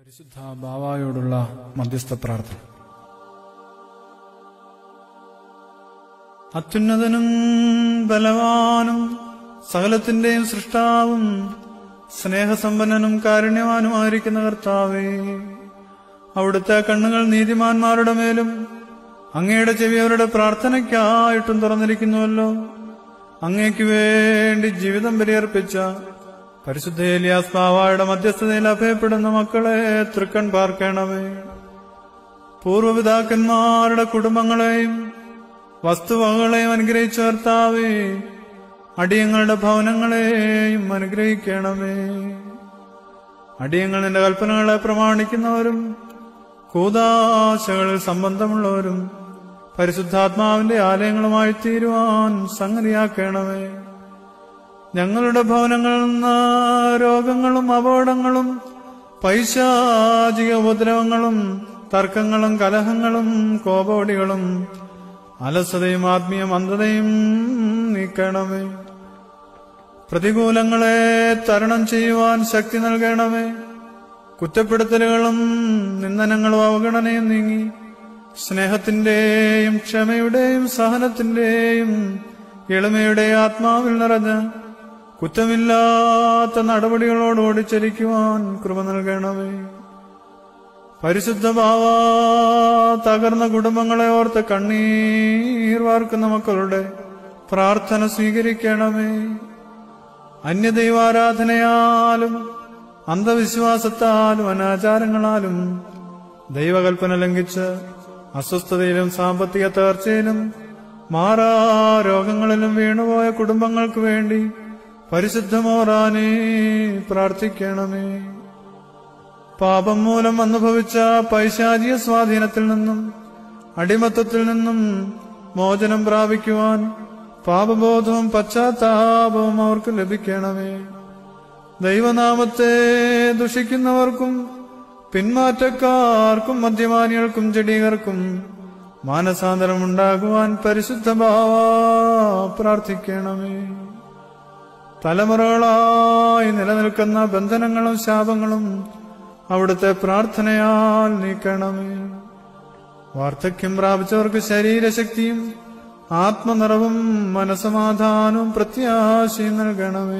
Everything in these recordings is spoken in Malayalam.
പരിശുദ്ധ ബാവായോടുള്ള മധ്യസ്ഥ പ്രാർത്ഥന അത്യുന്നതനും ബലവാനും സകലത്തിന്റെയും സൃഷ്ടാവും സ്നേഹസമ്പന്നനും കാരുണ്യവാനുമായിരിക്കുന്ന കർത്താവേ അവിടുത്തെ കണ്ണുകൾ നീതിമാന്മാരുടെ മേലും അങ്ങയുടെ ചെവി അവരുടെ പ്രാർത്ഥനയ്ക്കായിട്ടും തുറന്നിരിക്കുന്നുവല്ലോ അങ്ങയ്ക്ക് വേണ്ടി ജീവിതം ബലിയർപ്പിച്ച പരിശുദ്ധ ഏലിയാസ് ബാവായുടെ മധ്യസ്ഥതയിൽ അഭയപ്പെടുന്ന മക്കളെ തൃക്കൺ പാർക്കണമേ പൂർവപിതാക്കന്മാരുടെ കുടുംബങ്ങളെയും വസ്തുവകകളെയും അനുഗ്രഹിച്ച കർത്താവേ അടിയങ്ങളുടെ ഭവനങ്ങളെയും അനുഗ്രഹിക്കണമേ അടിയങ്ങൾ നിന്റെ കൽപ്പനകളെ പ്രമാണിക്കുന്നവരും കൂതാശകളിൽ സംബന്ധമുള്ളവരും പരിശുദ്ധാത്മാവിന്റെ ആലയങ്ങളുമായി തീരുവാൻ സംഗതിയാക്കണമേ ഞങ്ങളുടെ ഭവനങ്ങളിൽ നിന്ന് രോഗങ്ങളും അപകടങ്ങളും പൈശാചിക ഉപദ്രവങ്ങളും തർക്കങ്ങളും കലഹങ്ങളും കോപോടികളും അലസതയും ആത്മീയ മന്ദതയും നീക്കണമേ പ്രതികൂലങ്ങളെ തരണം ചെയ്യുവാൻ ശക്തി നൽകണമേ കുറ്റപ്പെടുത്തലുകളും നിന്ദനങ്ങളും അവഗണനയും നീങ്ങി സ്നേഹത്തിന്റെയും ക്ഷമയുടെയും സഹനത്തിന്റെയും എളിമയുടെ ആത്മാവിൽ നിറഞ്ഞ് കുറ്റമില്ലാത്ത നടപടികളോട് ഓടിച്ചരിക്കുവാൻ കൃപ നൽകണമേ പരിശുദ്ധ ഭാവ തകർന്ന കുടുംബങ്ങളെ ഓർത്ത് കണ്ണീർ വാർക്കുന്ന മക്കളുടെ പ്രാർത്ഥന സ്വീകരിക്കണമേ അന്യദൈവാരാധനയാലും അന്ധവിശ്വാസത്താലും അനാചാരങ്ങളാലും ദൈവകൽപ്പന ലംഘിച്ച് അസ്വസ്ഥതയിലും സാമ്പത്തിക തകർച്ചയിലും മാറാ രോഗങ്ങളിലും വീണുപോയ കുടുംബങ്ങൾക്ക് വേണ്ടി പരിശുദ്ധമോറാനേ പ്രാർത്ഥിക്കണമേ പാപം മൂലം അനുഭവിച്ച പൈശാചിക സ്വാധീനത്തിൽ നിന്നും അടിമത്തത്തിൽ നിന്നും മോചനം പ്രാപിക്കുവാൻ പാപബോധവും പശ്ചാത്താപവും അവർക്ക് ലഭിക്കണമേ ദൈവനാമത്തെ ദുഷിക്കുന്നവർക്കും പിന്മാറ്റക്കാർക്കും മദ്യപാനികൾക്കും ചെടികർക്കും മാനസാന്തരമുണ്ടാകുവാൻ പരിശുദ്ധ ഭാവ പ്രാർത്ഥിക്കണമേ തലമുറകളായി നിലനിൽക്കുന്ന ബന്ധനങ്ങളും ശാപങ്ങളും അവിടുത്തെ പ്രാർത്ഥനയാൽ നീക്കണമേ വാർദ്ധക്യം പ്രാപിച്ചവർക്ക് ശരീരശക്തിയും ആത്മനിറവും മനസമാധാനവും പ്രത്യാശയും നൽകണമേ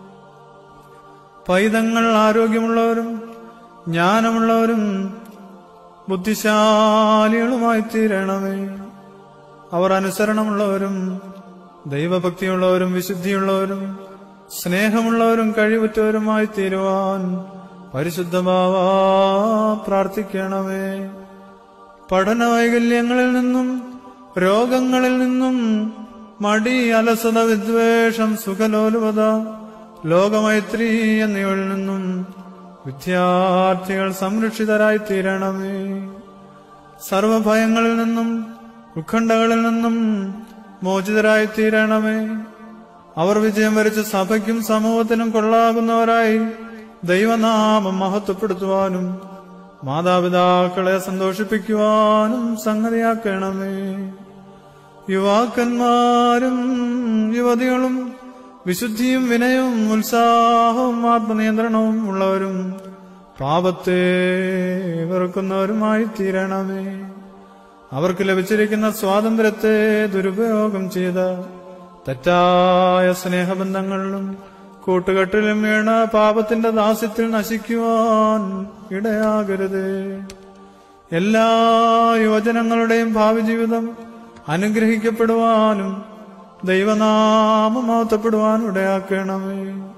പൈതങ്ങൾ ആരോഗ്യമുള്ളവരും ജ്ഞാനമുള്ളവരും ബുദ്ധിശാലികളുമായി തീരണമേ അവർ അനുസരണമുള്ളവരും ദൈവഭക്തിയുള്ളവരും വിശുദ്ധിയുള്ളവരും സ്നേഹമുള്ളവരും കഴിവുറ്റവരുമായി തീരുവാൻ പരിശുദ്ധമാവ പ്രാർത്ഥിക്കണമേ പഠന വൈകല്യങ്ങളിൽ നിന്നും രോഗങ്ങളിൽ നിന്നും മടി അലസത വിദ്വേഷം സുഖലോലുപത ലോകമൈത്രി എന്നിവയിൽ നിന്നും വിദ്യാർത്ഥികൾ സംരക്ഷിതരായി തീരണമേ സർവഭയങ്ങളിൽ നിന്നും ഉത്കണ്ഠകളിൽ നിന്നും മോചിതരായി തീരണമേ അവർ വിജയം വരിച്ച സഭയ്ക്കും സമൂഹത്തിനും കൊള്ളാകുന്നവരായി ദൈവനാമം മഹത്വപ്പെടുത്തുവാനും മാതാപിതാക്കളെ സന്തോഷിപ്പിക്കുവാനും സംഗതിയാക്കണമേ യുവാക്കന്മാരും യുവതികളും വിശുദ്ധിയും വിനയവും ഉത്സാഹവും ആത്മനിയന്ത്രണവും ഉള്ളവരും പാപത്തെ വെറുക്കുന്നവരുമായി തീരണമേ അവർക്ക് ലഭിച്ചിരിക്കുന്ന സ്വാതന്ത്ര്യത്തെ ദുരുപയോഗം ചെയ്ത തെറ്റായ സ്നേഹബന്ധങ്ങളിലും കൂട്ടുകെട്ടിലും വീണ പാപത്തിന്റെ ദാസ്യത്തിൽ നശിക്കുവാൻ ഇടയാകരുത് എല്ലാ യുവജനങ്ങളുടെയും ഭാവി ജീവിതം അനുഗ്രഹിക്കപ്പെടുവാനും ദൈവനാമം മഹത്വപ്പെടുവാനും ഇടയാക്കണമേ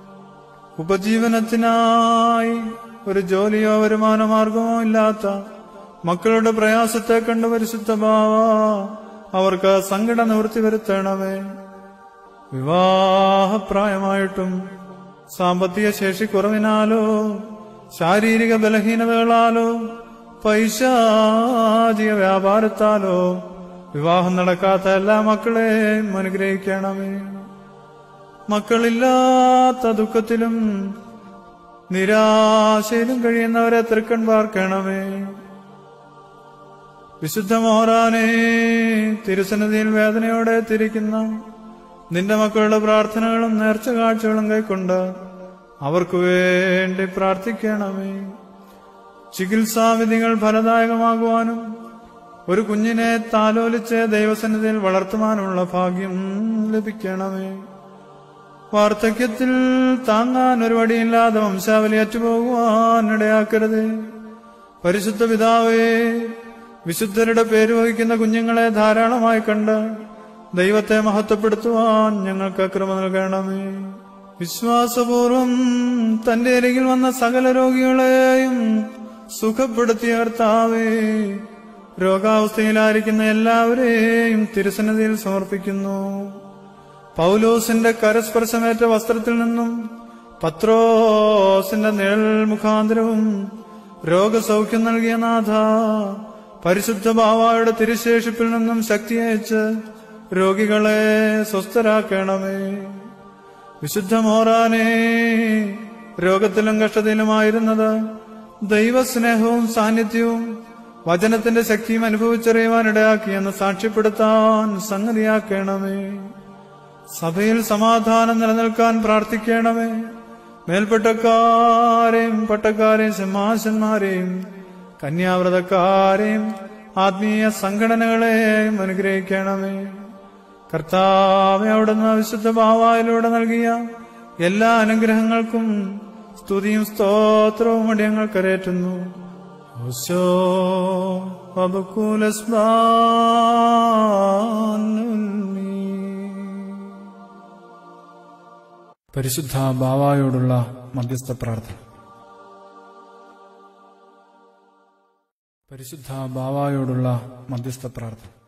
ഉപജീവനത്തിനായി ഒരു ജോലിയോ വരുമാന മാർഗമോ ഇല്ലാത്ത മക്കളുടെ പ്രയാസത്തെ കണ്ട് പരിശുദ്ധമാവ അവർക്ക് സങ്കട നിവൃത്തി വരുത്തണമേ വിവാഹപ്രായമായിട്ടും സാമ്പത്തിക ശേഷി കുറവിനാലോ ശാരീരിക ബലഹീനതകളാലോ പൈശാചിക വ്യാപാരത്താലോ വിവാഹം നടക്കാത്ത എല്ലാ മക്കളെയും അനുഗ്രഹിക്കണമേ മക്കളില്ലാത്ത ദുഃഖത്തിലും നിരാശയിലും കഴിയുന്നവരെ തൃക്കൺ പാർക്കണമേ വിശുദ്ധ മോറാനെ തിരുസന്നിധിയിൽ വേദനയോടെ തിരിക്കുന്ന നിന്റെ മക്കളുടെ പ്രാർത്ഥനകളും നേർച്ച കാഴ്ചകളും കൈക്കൊണ്ട് അവർക്ക് വേണ്ടി പ്രാർത്ഥിക്കണമേ ചികിത്സാവിധികൾ ഫലദായകമാകുവാനും ഒരു കുഞ്ഞിനെ താലോലിച്ച് ദൈവസന്നിധിയിൽ വളർത്തുവാനുള്ള ഭാഗ്യം ലഭിക്കണമേ വാർദ്ധക്യത്തിൽ താങ്ങാൻ ഒരു വടിയില്ലാതെ വംശാവലി അറ്റുപോകുവാൻ ഇടയാക്കരുത് പരിശുദ്ധ പിതാവേ വിശുദ്ധരുടെ പേര് വഹിക്കുന്ന കുഞ്ഞുങ്ങളെ ധാരാളമായി കണ്ട് ദൈവത്തെ മഹത്വപ്പെടുത്തുവാൻ ഞങ്ങൾക്ക് ക്രമ നൽകണമേ വിശ്വാസപൂർവം തന്റെ അരികിൽ വന്ന സകല രോഗികളെയും സുഖപ്പെടുത്തിയ കർത്താവേ രോഗാവസ്ഥയിലായിരിക്കുന്ന എല്ലാവരെയും തിരുസന്നിധിയിൽ സമർപ്പിക്കുന്നു പൗലോസിന്റെ കരസ്പർശമേറ്റ വസ്ത്രത്തിൽ നിന്നും പത്രോസിന്റെ നിഴൽ മുഖാന്തരവും രോഗസൗഖ്യം നൽകിയ നാഥ പരിശുദ്ധ ബാവായുടെ തിരുശേഷിപ്പിൽ നിന്നും ശക്തി അയച്ച് രോഗികളെ സ്വസ്ഥരാക്കണമേ വിശുദ്ധ മോറാനെ രോഗത്തിലും കഷ്ടതയിലുമായിരുന്നത് ദൈവസ്നേഹവും സാന്നിധ്യവും വചനത്തിന്റെ ശക്തിയും അനുഭവിച്ചറിയുവാനിടയാക്കിയെന്ന് സാക്ഷ്യപ്പെടുത്താൻ സംഗതിയാക്കണമേ സഭയിൽ സമാധാനം നിലനിൽക്കാൻ പ്രാർത്ഥിക്കണമേ മേൽപ്പെട്ടക്കാരെയും പട്ടക്കാരെയും സിംഹാസന്മാരെയും കന്യാവ്രതക്കാരെയും ആത്മീയ സംഘടനകളെയും അനുഗ്രഹിക്കണമേ കർത്താവെ അവിടുന്ന് വിശുദ്ധ ഭാവായിലൂടെ നൽകിയ എല്ലാ അനുഗ്രഹങ്ങൾക്കും സ്തുതിയും സ്തോത്രവും അടിയങ്ങൾ കരയറ്റുന്നു ഓശോ പരിശുദ്ധ ബാവായോടുള്ള മധ്യസ്ഥ പ്രാർത്ഥന പരിശുദ്ധ ബാവായോടുള്ള മധ്യസ്ഥ പ്രാർത്ഥന